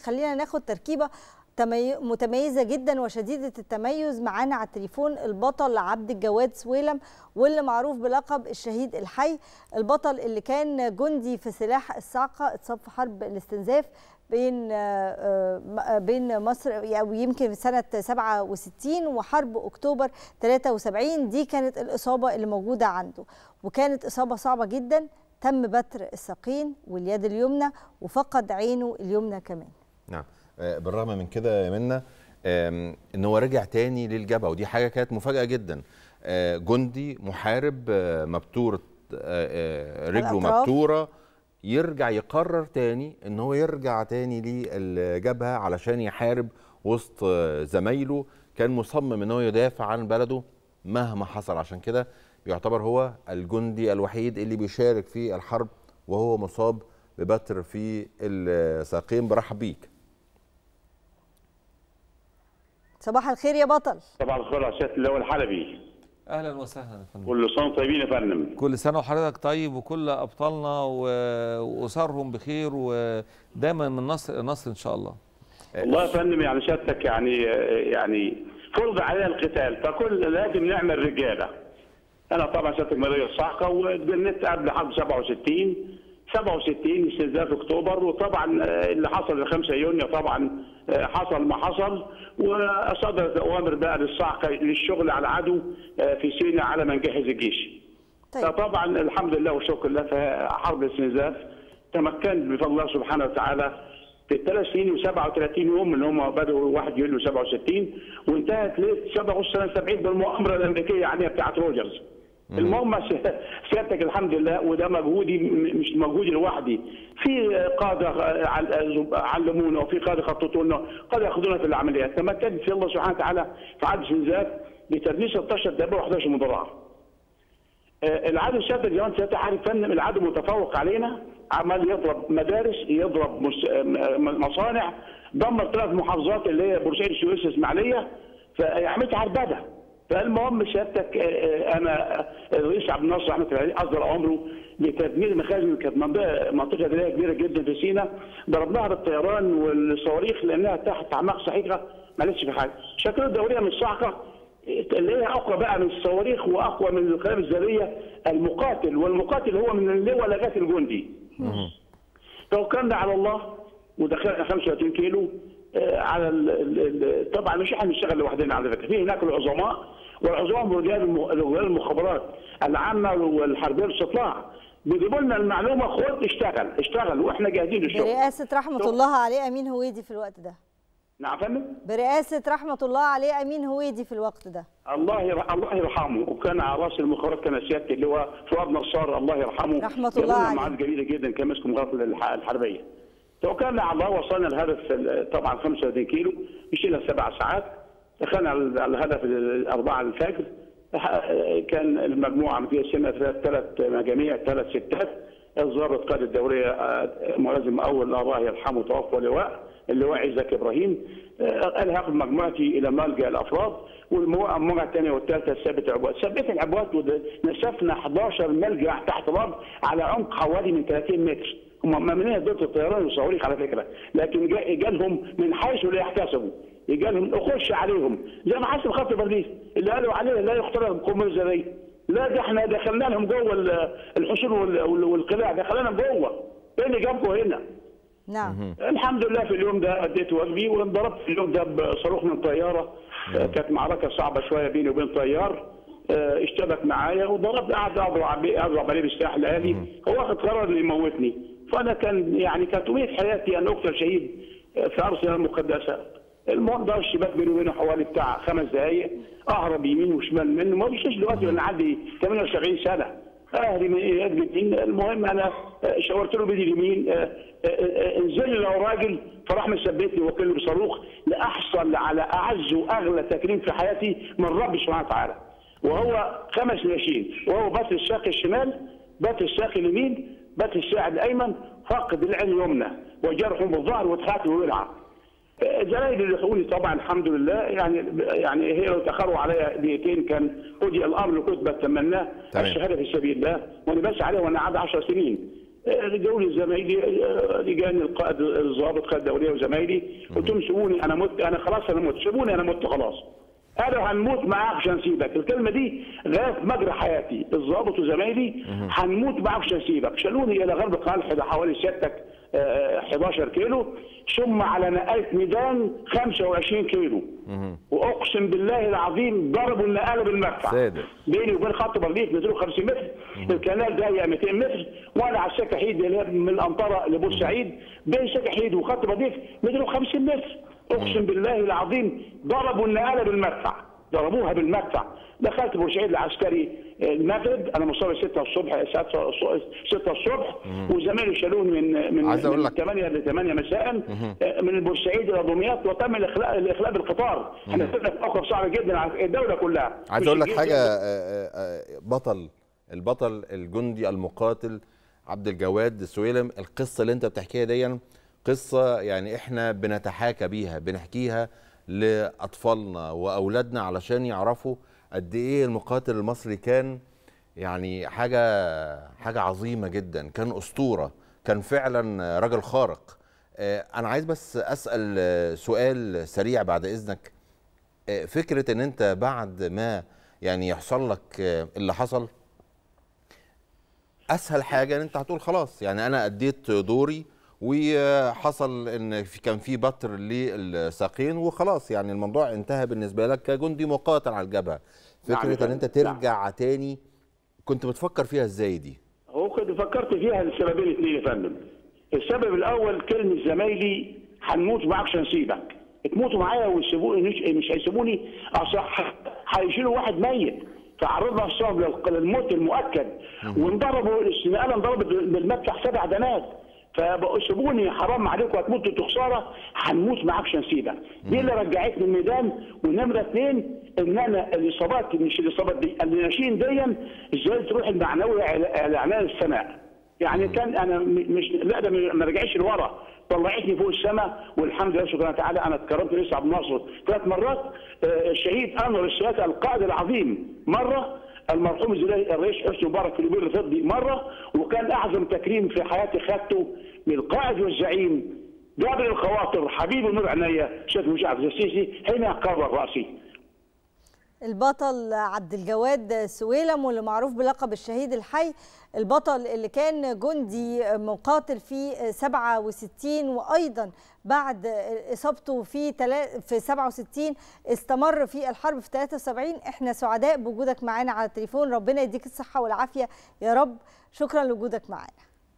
خلينا ناخد تركيبه تمي... متميزه جدا وشديده التميز معانا على التليفون البطل عبد الجواد سويلم واللي معروف بلقب الشهيد الحي البطل اللي كان جندي في سلاح الصاعقه اتصاب في حرب الاستنزاف بين بين مصر او يمكن في سنه 67 وحرب اكتوبر 73 دي كانت الاصابه اللي موجوده عنده وكانت اصابه صعبه جدا تم بتر الساقين واليد اليمنى وفقد عينه اليمنى كمان نعم بالرغم من كده يا منى ان هو رجع تاني للجبهه ودي حاجه كانت مفاجاه جدا جندي محارب مبتور رجله مبتوره يرجع يقرر تاني ان هو يرجع تاني للجبهه علشان يحارب وسط زمايله كان مصمم ان هو يدافع عن بلده مهما حصل عشان كده يعتبر هو الجندي الوحيد اللي بيشارك في الحرب وهو مصاب ببتر في الساقين برحب بيك صباح الخير يا بطل صباح الخير يا سياده اللواء الحلبي اهلا وسهلا يا فندم كل سنه طيبين يا فندم كل سنه وحضرتك طيب وكل ابطالنا واسرهم بخير ودايما من نصر نصر ان شاء الله والله يا فندم يعني سيادتك يعني يعني فرض علينا القتال فكل لازم نعمل رجاله انا طبعا سيادتك مريض الصعقه واتجننت قبل حرب 67 67 استنزاف اكتوبر وطبعا اللي حصل في 5 يونيو طبعا حصل ما حصل وصدرت اوامر بقى للصعقه للشغل على العدو في سيناء على ما نجهز الجيش. طيب. فطبعا الحمد لله والشكر لله في حرب الاستنزاف تمكنت بفضل الله سبحانه وتعالى في الثلاث سنين و37 يوم اللي هم بدأوا 1 يوليو 67 وانتهت ليله 77 بالمؤامره الامريكيه عليها بتاعت روجرز. المهم سيادتك الحمد لله وده مجهودي مش مجهودي لوحدي في قاده علمونا وفي قاده خططوا لنا قاده ياخذونا في العمليات تمكنت في الله سبحانه وتعالى في عدد استنزاف بتدريس 16 دبابه و11 مدرعه. العدو سيادتك زي ما انت سيادتك عارف فندم العدو متفوق علينا عمال يضرب مدارس يضرب مصانع دمر ثلاث محافظات اللي هي بورسعيد السويس الاسماعيليه فعملت عربده فالمهم سيادتك انا الرئيس عبد الناصر رحمه الله عليه اصدر امره لتدمير المخازن كانت منطقه منطقه دوليه كبيره جدا في سيناء ضربناها بالطيران والصواريخ لانها تحت اعماق سحيقه ما لسه في حاجه شكل الدوريه من الصعقه اللي هي اقوى بقى من الصواريخ واقوى من القنابل الذريه المقاتل والمقاتل هو من اللواء لغايه الجندي. توكلنا على الله ودخلنا 35 كيلو على ال ال طبعا مش احنا بنشتغل لوحدنا على فكره في هناك العظماء والعظماء رجال رجال المخابرات العامه والحربيه والاستطلاع بيجيبوا لنا المعلومه خد اشتغل اشتغل واحنا جاهزين للشغل برئاسه رحمه الله عليه امين هويدي في الوقت ده نعم فندم برئاسه رحمه الله عليه امين هويدي في الوقت ده الله يرح... الله يرحمه وكان على راس المخابرات كان سياده اللي هو فؤاد نصار الله يرحمه رحمه الله عليه معاد جميله جدا كان ماسك مخابرات الحربيه توكلنا على الله وصلنا الهدف طبعا 35 كيلو مشينا سبع ساعات دخلنا على الهدف الأربعة الفجر كان المجموعة متقسمة ثلاث مجاميع ثلاث ستات الضابط قائد الدورية ملازم أول الله يرحمه توفى لواء اللواء عزك إبراهيم قال هاخد مجموعتي إلى ملجأ الأفراد والمجموعة الثانية والثالثة ثابت العبوات ثبت العبوات ونسفنا 11 ملجأ تحت الأرض على عمق حوالي من 30 متر هم ممنوعين ضد الطيران والصواريخ على فكره لكن جالهم من حيث لا يحتسبوا جالهم اخش عليهم زي ما حصل خط باريس اللي قالوا عليه لا يخترق قنبله ذريه لا ده احنا دخلنا لهم جوه الحصول والقلاع دخلنا جوه ايه اللي جابكم هنا؟ نعم الحمد لله في اليوم ده اديت واجبي وانضربت في اليوم ده بصاروخ من طياره كانت معركه صعبه شويه بيني وبين طيار اشتبك معايا وضرب قعد اضرب اضرب عليه بالسلاح الالي هو واخد قرار انه يموتني فانا كان يعني كانت امنيه حياتي ان اقتل شهيد في ارسنال المقدسه المهم ده الشباك بيني وبينه حوالي بتاع خمس دقائق اهرب يمين وشمال منه ما بيشوفش دلوقتي وانا عندي 78 سنه اهري من ايه اليمين المهم انا شاورت له بايدي اليمين انزل لي لو راجل فراح مثبتني وكل بصاروخ لاحصل على اعز واغلى تكريم في حياتي من رب سبحانه وتعالى وهو خمس ناشين وهو بات الساق الشمال بات الساق اليمين بات الساعد الايمن فقد العين اليمنى وجرح بالظهر واتخاتم ويلعب زمايلي اللي لحقوني طبعا الحمد لله يعني يعني هي لو تاخروا عليا دقيقتين كان قضي الامر اللي كنت بتمناه الشهاده في سبيل الله وانا بس عليه وانا قاعد 10 سنين رجعوني زمايلي لجان القائد الضابط قائد الدوليه وزمايلي قلت لهم سيبوني انا مت انا خلاص انا مت سيبوني انا مت خلاص انا هنموت معاك عشان اسيبك الكلمه دي لغايه مجرى حياتي الضابط وزمايلي هنموت معاك عشان اسيبك شالوني الى غرب قلح حوالي سيادتك آه، 11 كيلو ثم على نقاله ميدان 25 كيلو واقسم بالله العظيم ضربوا النقاله بالمدفع صادق. بيني وبين خط برديف 250 متر الكنال ضيق 200 متر وانا على السكه حيد اللي هي من الانطره لبورسعيد بين سكه حيد وخط برديف 250 متر اقسم بالله العظيم ضربوا النقاله بالمدفع ضربوها بالمدفع دخلت بورسعيد العسكري المغرب انا مصاب 6 الصبح الساعه 6 الصبح وزمايلي شالوني من من عايز أقول من لك- 8 ل 8 مساء من بورسعيد الى دمياط وتم الاخلاء الاخلاء بالقطار احنا كنا في موقف صعب جدا على الدوله كلها عايز مش اقول لك الجيش حاجه بس. آه، آه، بطل البطل الجندي المقاتل عبد الجواد سويلم القصه اللي انت بتحكيها دي قصه يعني احنا بنتحاكى بيها بنحكيها لاطفالنا واولادنا علشان يعرفوا قد ايه المقاتل المصري كان يعني حاجه حاجه عظيمه جدا كان اسطوره كان فعلا رجل خارق آه، انا عايز بس اسال آه، سؤال سريع بعد اذنك آه، فكره ان انت بعد ما يعني يحصل لك آه، اللي حصل اسهل حاجه ان انت هتقول خلاص يعني انا اديت دوري وحصل ان في كان في بتر للساقين وخلاص يعني الموضوع انتهى بالنسبه لك كجندي مقاتل على الجبهه نعم يا فكره ان انت فندم، نعم. ترجع تاني كنت بتفكر فيها ازاي دي هو كنت فكرت فيها لسببين اثنين يا فندم. السبب الاول كلمه زمايلي هنموت معاك عشان اسيبك. تموتوا معايا ويسيبوني مش, مش هيسيبوني اصل ح- هيشيلوا واحد ميت فعرضنا نفسهم لل- للموت المؤكد وانضربوا النقاله انضربت بالمدفع سبع دنات فبقوا سيبوني حرام عليكم هتموتوا انتوا خساره هنموت معاك عشان اسيبك. دي اللي رجعتني الميدان ونمره اثنين ان انا الاصابات مش الاصابات دي الناشين دي ازاي تروح المعنوي على اعلان السماء. يعني كان انا م- مش لا ده ما رجعش لورا طلعتني فوق السماء والحمد لله سبحانه وتعالى انا اتكرمت لسه عبد الناصر ثلاث مرات آه، الشهيد انور السياسه القائد العظيم مره المرحوم الزلالي- الرئيس حسني مبارك في اليومين اللي فات دي مره وكان اعظم تكريم في حياتي خدته من القائد والزعيم جابر الخواطر حبيب نور عينيا شيخ مشعب السيسي حين قرر راسي البطل عبد الجواد سويلم واللي معروف بلقب الشهيد الحي البطل اللي كان جندي مقاتل في 67 وايضا بعد اصابته في تلا- في 67 استمر في الحرب في 73 احنا سعداء بوجودك معانا على التليفون ربنا يديك الصحه والعافيه يا رب شكرا لوجودك معانا